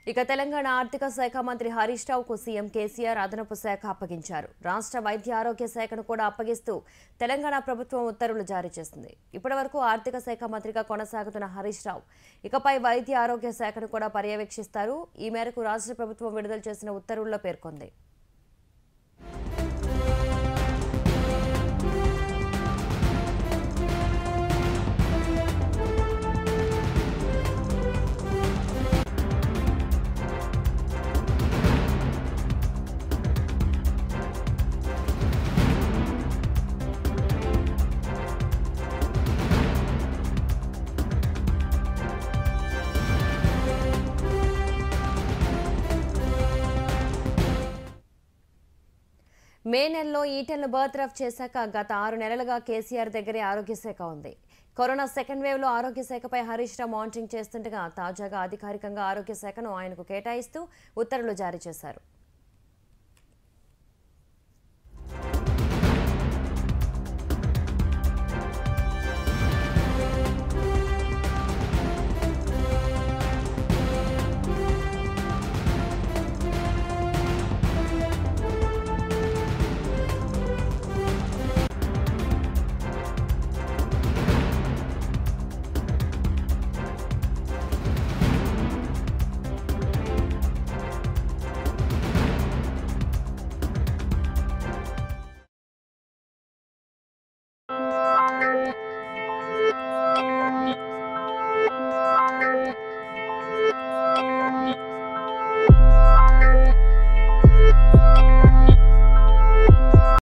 ఇక తెలంగాణ ఆర్థిక శాఖ మంత్రి హరీష్ రావుకు సీఎం కేసీఆర్ అదనపు శాఖ అప్పగించారు రాష్ట్ర వైద్య ఆరోగ్య శాఖను కూడా అప్పగిస్తూ తెలంగాణ ప్రభుత్వం ఉత్తర్వులు జారీ చేసింది ఇప్పటివరకు ఆర్థిక శాఖ మంత్రిగా కొనసాగుతున్న హరీష్ రావు ఇకపై వైద్య ఆరోగ్య శాఖను కూడా పర్యవేక్షిస్తారు ఈ మేరకు రాష్ట్ర ప్రభుత్వం విడుదల చేసిన ఉత్తర్వుల్లో పేర్కొంది మే నెలలో ఈటెలను బర్త్రఫ్ చేశాక గత ఆరు నెలలుగా కేసీఆర్ దగ్గరే ఆరోగ్య శాఖ ఉంది కరోనా సెకండ్ వేవ్ లో ఆరోగ్య శాఖపై హరీష్ రావు మానిటరింగ్ చేస్తుండగా తాజాగా అధికారికంగా ఆరోగ్య శాఖను ఆయనకు కేటాయిస్తూ ఉత్తర్వులు జారీ చేశారు